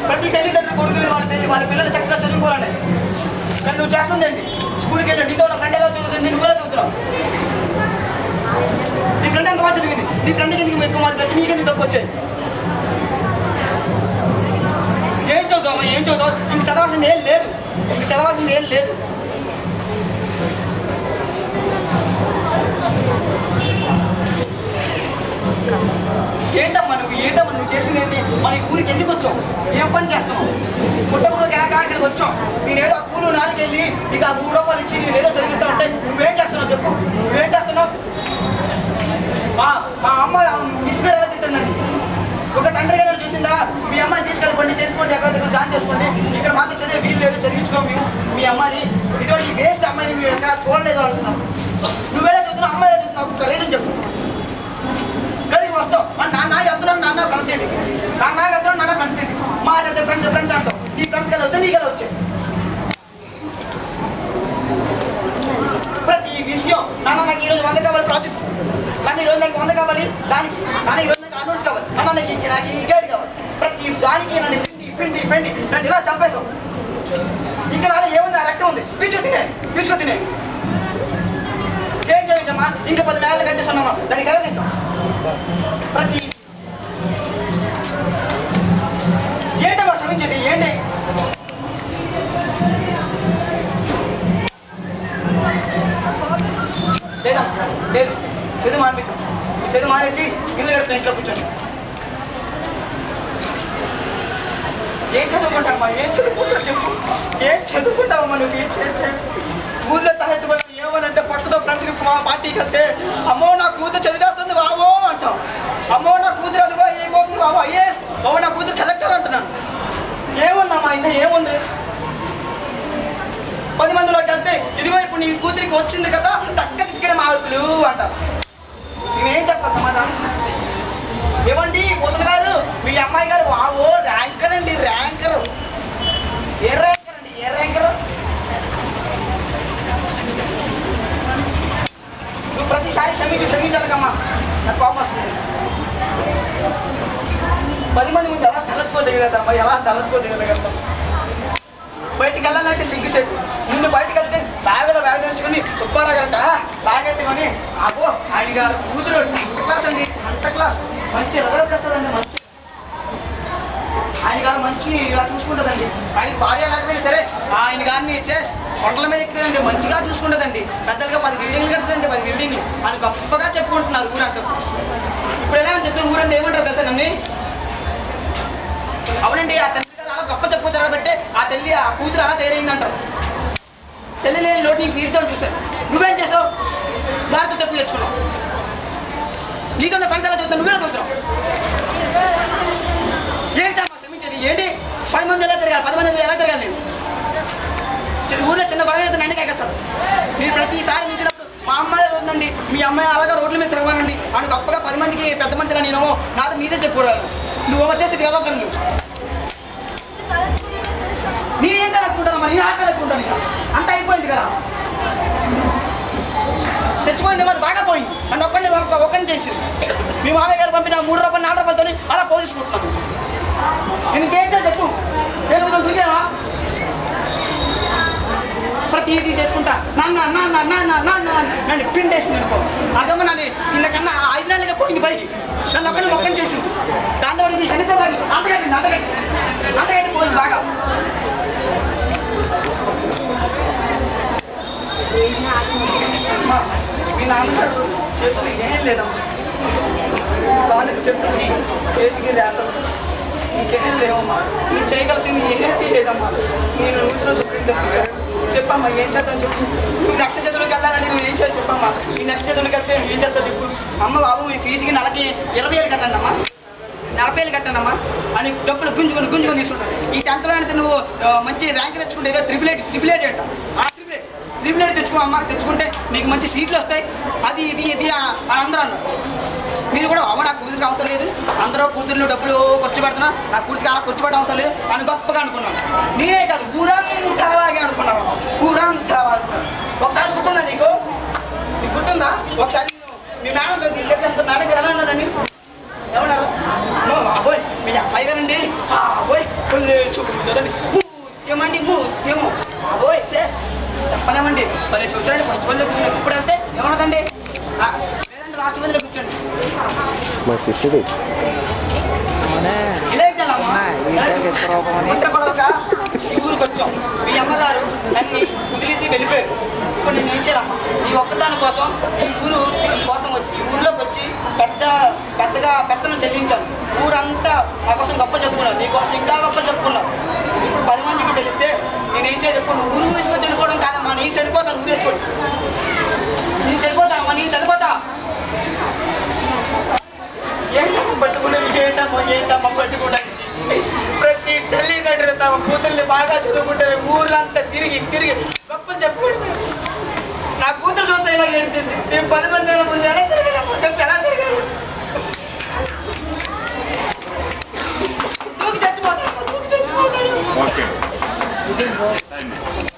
ప్రతి తల్లిదండ్రులు కొడుకులు వాళ్ళ తల్లి వాళ్ళ పిల్లలు చక్కగా చదువుకోవాలండి కానీ నువ్వు చేస్తుందండి స్కూల్కి వెళ్ళండి నీతో ఉన్న ఫ్రెండ్ ఎలా చదువుతుంది నువ్వు ఎలా చదువుతున్నావు నీ ఫ్రెండ్ ఎంత బాగా చదివింది నీ ఫ్రెండ్కి ఎందుకు ఎక్కువ మార్కులు వచ్చి నీకెందుకు తక్కువ వచ్చాయి ఏం చదువుతావా ఏం చదువుతావు ఇంక చదవాల్సింది ఏం లేదు ఇంక చదవాల్సింది ఏం లేదు ఏంటమ్మా నువ్వు ఏంటమ్మా నువ్వు చేసింది ఏంటి మన ఈ ఊరికి ఎందుకు వచ్చావు ఏం పని చేస్తున్నావు పుట్టకుండా కనుక ఇక్కడికి వచ్చావు నేను ఏదో ఆ కూలు నాలుగు వెళ్ళి నీకు ఆ మూడు రూపాయలు ఇచ్చి నేను ఏదో చదివిస్తా ఉంటే నువ్వేం చేస్తున్నావు చెప్పు నువ్వేం చేస్తున్నావు మా మా అమ్మ మిస్గా ఎలా తింటుందండి ఒక తండ్రి గారు చూసిందా మీ అమ్మాయిని తీసుకెళ్ళిపోండి చేసుకోండి ఎక్కడ దగ్గర జాయిన్ చేసుకోండి ఇక్కడ మాకు చదివే వీలు లేదు చదివించుకో మేము మీ అమ్మాయిని ఇటువంటి వేస్ట్ అమ్మాయిని మేము ఎక్కడ చూడలేదు అంటున్నాం నువ్వేలా చూస్తున్నావు అమ్మాయిలా చూస్తున్నావు ఒక రీజన్ చెప్పు గదికి వస్తావు మా నాన్న ఎదురు నాన్న ఫ్రెండ్ ఏంటి నాన్న ఎదురు నాన్న ఫ్రెండ్స్ ఏంటి మా ఫ్రెండ్ ఫ్రెండ్ అంటావు నీ ఫ్రెండ్స్ కలిసి వచ్చా నీ కలిసి వచ్చాయి ప్రతి విషయం నాన్న నాకు ఈరోజు వంద కావాలి ప్రాజెక్ట్ నాన్న ఈరోజు నాకు వంద కావాలి దానికి నాన్న ఈరోజు నాకు అనౌన్స్ కావాలి నాన్న నాకు ఈ- నాకు ఈ గైడ్ కావాలి ప్రతి దానికి నన్ను పిండి పిండి పిండి నన్ను ఇలా చంపేశావు ఇంకా నాలో ఏముంది ఆ రక్తం ఉంది పీచు తినే పీచుకో తినే ఏం చేయొచ్చమ్మా ఇంకా పది నెలలు కట్టేస్తున్నామా దానికి ఎలా తింటాం ప్రతి ఏంటమ్మా క్షమించేది ఏంటి లేదా లేదు చదువు మానిపిద్దాం చదువు మానేసి ఇల్లు కడుతున్నా ఇంట్లో కూర్చోండి ఏం చదువుకుంటావమ్మా ఏం చదువుకుంటావు చెప్పు ఏం చదువుకుంటావమ్మా నువ్వు ఏం చేస్తే ఊళ్ళో తలెత్తుకొని ఏమనంటే పట్టుతో ఫ్రెండ్స్కి మా పార్టీకి వెళ్తే అమ్మో నా కూతురు చదివేస్తుంది బాబో అంటాం అమ్మో నా కూతురు అదిగో ఏమవుతుంది బాబు అయ్యే బాబు నా కూతురు కలెక్టర్ అంటున్నాను ఏముందమ్మా ఇంకా ఏముంది పది మందిలోకి వెళ్తే ఇదిగో ఇప్పుడు నీ కూతురికి వచ్చింది కదా తగ్గ తిక్కడ మార్కులు అంటారు మేమేం చెప్పాలి సమాధానం ఏమండి భూషణ్ గారు మీ అమ్మాయి గారు వావో ర్యాంకర్ అండి ర్యాంకర్ ఏ ర్యాంకర్ అండి ఏ ర్యాంకర్ నువ్వు ప్రతిసారి క్షమించి క్షమించాలకమ్మా నాకు కోపం వస్తుంది పది మంది ముందు ఎలా తలెత్తుకోదగలమ్మా ఎలా తలెత్తుకోదగలగలుగుతాం బయటికి వెళ్ళాలంటే సిగ్గుసేపు ముందు బయటికి వెళ్తే బ్యాగులో బ్యాగ్ తెచ్చుకుని సుబ్బారావు గారంట బ్యాగ్ ఎట్టుకొని అబ్బో ఆయన గారు కూతురు టెన్త్ క్లాస్ అండి టెన్త్ క్లాస్ మంచి రిజల్ట్ వస్తుందండి మంచి ఆయన గారు మంచి ఇలా చూసుకుంటుందండి ఆయన భార్య లేకపోయినా సరే ఆయన గారిని ఇచ్చే కొండల మీద ఎక్కుతుందండి మంచిగా చూసుకుంటుందండి పెద్దలుగా పది బిల్డింగ్లు కడుతుందండి పది బిల్డింగ్లు ఆయన గొప్పగా చెప్పుకుంటున్నారు ఊరంతా ఇప్పుడు ఎలా అని చెప్పి ఊరంతా ఏమంటారు కదా నన్ను అవునండి ఆ తండ్రి గారు అలా గొప్ప చెప్పుతారు కాబట్టి ఆ తల్లి ఆ కూతురు అలా తయారైందంటారు తల్లి లేని లోటు నీకు తీర్చాలని చూశాను నువ్వేం చేసావు మార్కు తక్కువ తెచ్చుకున్నావు నీతో ఫ్రెండ్స్ ఎలా చూస్తావు నువ్వే చూస్తున్నావు ఏంటమ్మా క్షమించేది ఏంటి పది మంది ఎలా తిరగాలి పది మంది ఎలా తిరగాలి నేను చిన్న ఊర్లో చిన్న గొడవ అయితే నన్ను కేకేస్తారు మీరు ప్రతిసారి మించినప్పుడు మా అమ్మాయి అవుతుందండి మీ అమ్మాయి అలాగా రోడ్ల మీద తిరగమండి అని గొప్పగా పది మందికి పెద్ద మనిషిలా నేను నాతో మీదే చెప్పుకోవాలి నువ్వు వచ్చేసి ఏదో పని నువ్వు నేనేం కనుక్కుంటానమ్మా నేను ఆట కనుక్కుంటాను ఇక అంత అయిపోయింది కదా చచ్చిపోయింది మాది బాగా పోయింది నన్ను ఒక్కడిని ఒక్కడిని చేసి మీ మామయ్య గారు పంపిన మూడు రూపాయలు నాలుగు రూపాయలతో అలా పోషించుకుంటున్నాను నేను ఇంకేంటో చెప్పు ఏం దిగావా ప్రతిదీ చేసుకుంటా నాన్న నాన్న నాన్న నాన్న అని నన్ను పిండేసింది అనుకో అదమ్మ నన్ను నిన్న కన్నా ఐదు నెలలుగా పోయింది పైకి నన్ను ఒక్కడిని ఒక్కడిని చేసింది దాంతో వాడికి శనితో గారి అంతగట్టింది అంతగట్టి అంతగట్టి పోయింది బాగా అమ్మా, మీ నాన్నగారు చేతులు ఏం లేదమ్మా వాళ్ళకి చెప్తుంది చేతికి లేతం ఇంకేం లేవమ్మా నువ్వు చేయగలసింది ఏమీ లేదమ్మా నేను ఊరిలో దుఃఖం తెప్పించాను చెప్పమ్మా ఏం చేద్దాం చెప్పు నువ్వు లక్ష చదువులకు వెళ్ళాలని నువ్వు ఏం చేయాలి చెప్పమ్మా ఈ లక్ష చదువులకు వెళ్తే ఏం చేస్తావు చెప్పు అమ్మ బాబు మీ ఫీజుకి నెలకి ఇరవై వేలు కట్టండి అమ్మా నలభై వేలు కట్టానమ్మా అని డబ్బులు గుంజుకొని గుంజుకొని తీసుకుంటాను ఈ టెన్త్లో అయితే నువ్వు ఆ, మంచి ర్యాంక్ తెచ్చుకుంటే ఏదో త్రిపుల్ ఎయిట్ త్రిపుల్ ఎయిట్ అంట ఆ త్రిపుల్ ఎయిట్ త్రిపుల్ ఎయిట్ తెచ్చుకో అమ్మ తెచ్చుకుంటే నీకు మంచి సీట్లు వస్తాయి అది ఇది ఇది ఆ- అని అందరూ అన్నారు మీరు కూడా అమ్మ నా కూతురికి అవసరం లేదు అందరూ కూతుర్లు డబ్బులు ఖర్చు పెడుతున్నా నా కూతురికి అలా ఖర్చు పెట్టడం అవసరం లేదు అని గొప్పగా అనుకున్నాను నేనే కాదు ఊరంతా అలాగే అనుకున్నాను ఊరంతా అనుకున్నాను ఒకసారి గుర్తుందా నీకు నీకు గుర్తుందా ఒకసారి నేను మీ మేడం తీసుకెళ్తే మేడం గారు ఎలా ఉన్నదండి ఏమన్నారు అమ్మో బాబోయ్ మీ అబ్బాయి గారండి బాబోయ్ ఫుల్ చూడండి ముత్యమండి ముత్యము బాబోయ్ శేష్ చెప్పలేమండి మరి చూడండి ఫస్ట్ వల్ల కూర్చోండి ఇప్పుడు వెళ్తే ఏమన్నదండి ఆ, లేదండి లాస్ట్ వల్ల కూర్చోండి మా శిష్యుడు ఇలా వెళ్ళామా? ఒంటరి పడవక ఈ ఊరికి వచ్చాం మీ అమ్మగారు అన్ని కుదిలిసి వెళ్ళిపోయారు ఇప్పుడు నేను ఏం చేయాలమ్మా ఈ ఒక్కదాని కోసం ఈ ఊరు కోసం వచ్చి ఈ ఊర్లోకి వచ్చి పెద్ద పెద్దగా పెత్తనం చెల్లించాను ఊరంతా నా కోసం గొప్ప చెప్పుకున్నారు నీ కోసం ఇంకా గొప్ప చెప్పుకున్నారు ఇప్పుడు పది మందికి తెలిస్తే నేను ఏం చేయాలి చెప్పుకున్నాను ఊరు వేసుకొని చనిపోవడం కాదమ్మా నేను చనిపోతాను ఊరు వేసుకొని నేను చనిపోతానమ్మా నేను చనిపోతా ఏంటమ్మా పట్టుకునేది ఏంటమ్మా ఏంటమ్మా పట్టుకున్నది ప్రతి తల్లిదండ్రులు తమ కూతుర్ని బాగా చదువుకుంటే ఊర్లంతా తిరిగి తిరిగి గొప్ప చెప్పుకుంటారు నా కూతురు చూస్తే ఇలా గెలిచింది మేము పది మంది అయినా ముందు ఎలా తిరగలేము చెప్పి ఎలా తిరగాలి దూకి చచ్చిపోతాను దూకి చచ్చిపోతాను ఓకే